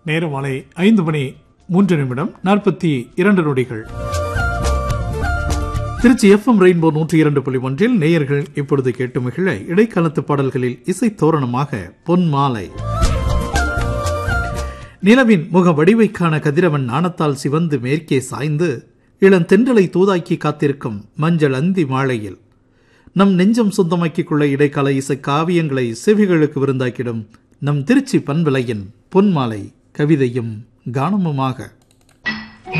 நேரம் மாலை ஐந்து மணி மூன்று நிமிடம் நாற்பத்தி இரண்டு நொடிகள் திருச்சி எஃப்எம் ரெயின்போ நூற்றி இரண்டு புள்ளி ஒன்றில் நேயர்கள் இப்பொழுது கேட்டு மகிழ இடைக்காலத்து பாடல்களில் இசை தோரணமாக பொன் மாலை நிலவின் முக வடிவைக்கான கதிரவன் நாணத்தால் சிவந்து மேற்கே சாய்ந்து இளந்தென்றலை தூதாக்கி காத்திருக்கும் மஞ்சள் அந்தி மாலையில் நம் நெஞ்சம் சொந்தமாக்கிக் கொள்ள இடைக்கால இசை காவியங்களை செவிகளுக்கு விருந்தாக்கிடும் நம் திருச்சி பண்பலையின் பொன்மாலை கவிதையும் கானமுமாக